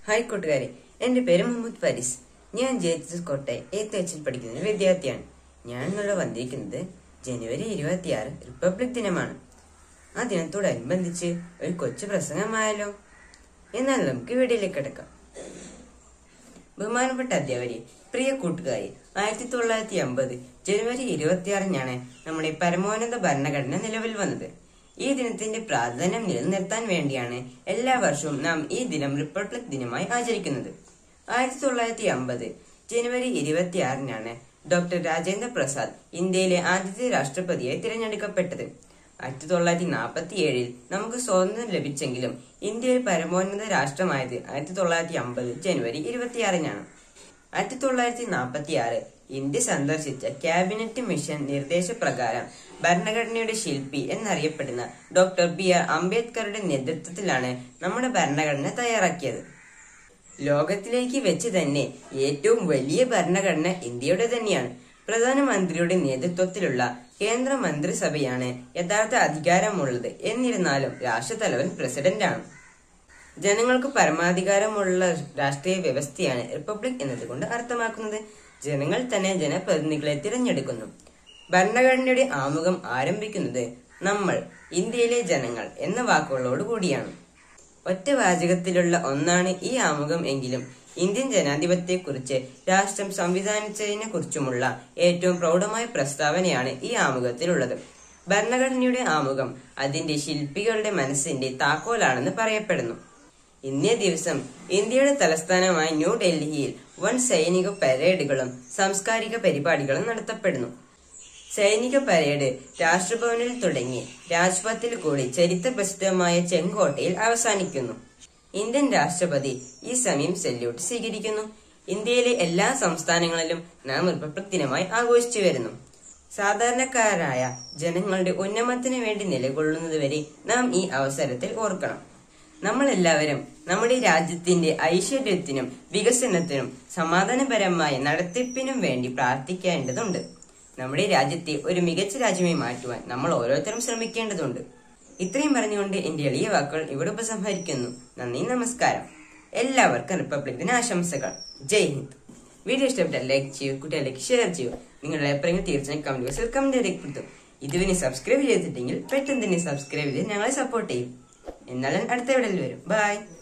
hi കൂട്ടുകാരെ എന്റെ പേര് മുഹമ്മദ് ഫാരിസ് ഞാൻ ജെ കോട്ടയം എയ്ത്ത് എച്ചിൽ പഠിക്കുന്ന ഒരു വിദ്യാർത്ഥിയാണ് ഞാൻ ഇവിടെ വന്നിരിക്കുന്നത് ജനുവരി ഇരുപത്തിയാറ് റിപ്പബ്ലിക് ദിനമാണ് ആ ദിനത്തോടനുബന്ധിച്ച് ഒരു കൊച്ചു പ്രസംഗമായാലോ എന്നാൽ നമുക്ക് വീഡിയോയിലേക്ക് കിടക്കാം ബഹുമാനപ്പെട്ട അധ്യാപകരെ പ്രിയ കൂട്ടുകാരി ആയിരത്തി തൊള്ളായിരത്തി അമ്പത് ജനുവരി ഇരുപത്തിയാറിനാണ് നമ്മുടെ പരമോന്നത ഭരണഘടന നിലവിൽ വന്നത് ഈ ദിനത്തിന്റെ പ്രാധാന്യം നിലനിർത്താൻ വേണ്ടിയാണ് എല്ലാ വർഷവും നാം ഈ ദിനം റിപ്പബ്ലിക് ദിനമായി ആചരിക്കുന്നത് ആയിരത്തി തൊള്ളായിരത്തി അമ്പത് ജനുവരി ഇരുപത്തിയാറിനാണ് ഡോക്ടർ രാജേന്ദ്ര പ്രസാദ് ഇന്ത്യയിലെ ആദ്യത്തെ രാഷ്ട്രപതിയായി തിരഞ്ഞെടുക്കപ്പെട്ടത് ആയിരത്തി തൊള്ളായിരത്തി നാൽപ്പത്തി ഏഴിൽ നമുക്ക് സ്വാതന്ത്ര്യം ലഭിച്ചെങ്കിലും ഇന്ത്യ ഒരു പരമോന്നത രാഷ്ട്രമായത് ആയിരത്തി തൊള്ളായിരത്തി അമ്പത് ജനുവരി ഇരുപത്തിയാറിനാണ് ആയിരത്തി തൊള്ളായിരത്തി നാൽപ്പത്തി ആറ് ഇന്ത്യ സന്ദർശിച്ച ക്യാബിനറ്റ് മിഷൻ നിർദ്ദേശപ്രകാരം ഭരണഘടനയുടെ ശില്പി എന്നറിയപ്പെടുന്ന ഡോക്ടർ ബി ആർ അംബേദ്കറുടെ നേതൃത്വത്തിലാണ് നമ്മുടെ ഭരണഘടന തയ്യാറാക്കിയത് ലോകത്തിലേക്ക് വെച്ച് തന്നെ ഏറ്റവും വലിയ ഭരണഘടന ഇന്ത്യയുടെ തന്നെയാണ് പ്രധാനമന്ത്രിയുടെ നേതൃത്വത്തിലുള്ള കേന്ദ്ര മന്ത്രിസഭയാണ് യഥാർത്ഥ അധികാരമുള്ളത് എന്നിരുന്നാലും രാഷ്ട്രതലവൻ പ്രസിഡന്റാണ് ജനങ്ങൾക്ക് പരമാധികാരമുള്ള രാഷ്ട്രീയ വ്യവസ്ഥയാണ് റിപ്പബ്ലിക് എന്നതുകൊണ്ട് അർത്ഥമാക്കുന്നത് ജനങ്ങൾ തന്നെ ജനപ്രതിനിധികളെ തിരഞ്ഞെടുക്കുന്നു ഭരണഘടനയുടെ ആമുഖം ആരംഭിക്കുന്നത് നമ്മൾ ഇന്ത്യയിലെ ജനങ്ങൾ എന്ന വാക്കുകളോട് കൂടിയാണ് ഒറ്റ വാചകത്തിലുള്ള ഒന്നാണ് ഈ ആമുഖം എങ്കിലും ഇന്ത്യൻ ജനാധിപത്യത്തെക്കുറിച്ച് രാഷ്ട്രം സംവിധാനിച്ചതിനെ കുറിച്ചുമുള്ള ഏറ്റവും പ്രൗഢമായ പ്രസ്താവനയാണ് ഈ ആമുഖത്തിലുള്ളത് ഭരണഘടനയുടെ ആമുഖം അതിന്റെ ശില്പികളുടെ മനസ്സിന്റെ താക്കോലാണെന്ന് പറയപ്പെടുന്നു ഇന്നേ ദിവസം ഇന്ത്യയുടെ തലസ്ഥാനമായ ന്യൂഡൽഹിയിൽ വൻ സൈനിക പരേഡുകളും സാംസ്കാരിക പരിപാടികളും നടത്തപ്പെടുന്നു സൈനിക പരേഡ് രാഷ്ട്രഭവനിൽ തുടങ്ങി രാജ്പഥിൽ കൂടി ചരിത്ര പ്രസിദ്ധമായ ചെങ്കോട്ടയിൽ അവസാനിക്കുന്നു ഇന്ത്യൻ രാഷ്ട്രപതി ഈ സമയം സല്യൂട്ട് സ്വീകരിക്കുന്നു ഇന്ത്യയിലെ എല്ലാ സംസ്ഥാനങ്ങളിലും നാം റിപ്പബ്ലിക് ദിനമായി ആഘോഷിച്ചു വരുന്നു സാധാരണക്കാരായ ജനങ്ങളുടെ ഉന്നമനത്തിന് വേണ്ടി നിലകൊള്ളുന്നതുവരെ നാം ഈ അവസരത്തിൽ ഓർക്കണം നമ്മൾ എല്ലാവരും നമ്മുടെ രാജ്യത്തിന്റെ ഐശ്വര്യത്തിനും വികസനത്തിനും സമാധാനപരമായ നടത്തിപ്പിനും വേണ്ടി പ്രാർത്ഥിക്കേണ്ടതുണ്ട് നമ്മുടെ രാജ്യത്തെ ഒരു മികച്ച രാജ്യമായി മാറ്റുവാൻ നമ്മൾ ഓരോരുത്തരും ശ്രമിക്കേണ്ടതുണ്ട് ഇത്രയും പറഞ്ഞുകൊണ്ട് എന്റെ എളിയ വാക്കുകൾ ഇവിടെ ഉപസംഹരിക്കുന്നു നന്ദി നമസ്കാരം എല്ലാവർക്കും റിപ്പബ്ലിക് ദിന ആശംസകൾ ജയ് ഹിന്ദ് വീഡിയോ ഇഷ്ടപ്പെട്ടാൽ ലൈക്ക് ചെയ്യൂ കുട്ടികളിലേക്ക് ഷെയർ ചെയ്യൂ നിങ്ങളുടെ അഭിപ്രായങ്ങൾ തീർച്ചയായും കമന്റ് ബോക്സിൽ കമന്റ് രേഖപ്പെടുത്തും ഇതുവരെ സബ്സ്ക്രൈബ് ചെയ്തിട്ടെങ്കിൽ പെട്ടെന്ന് തന്നെ സബ്സ്ക്രൈബ് ചെയ്ത് ഞങ്ങളെ സപ്പോർട്ട് ചെയ്യും എന്നാൽ അടുത്ത വീഡിയോയിൽ വരും ബൈ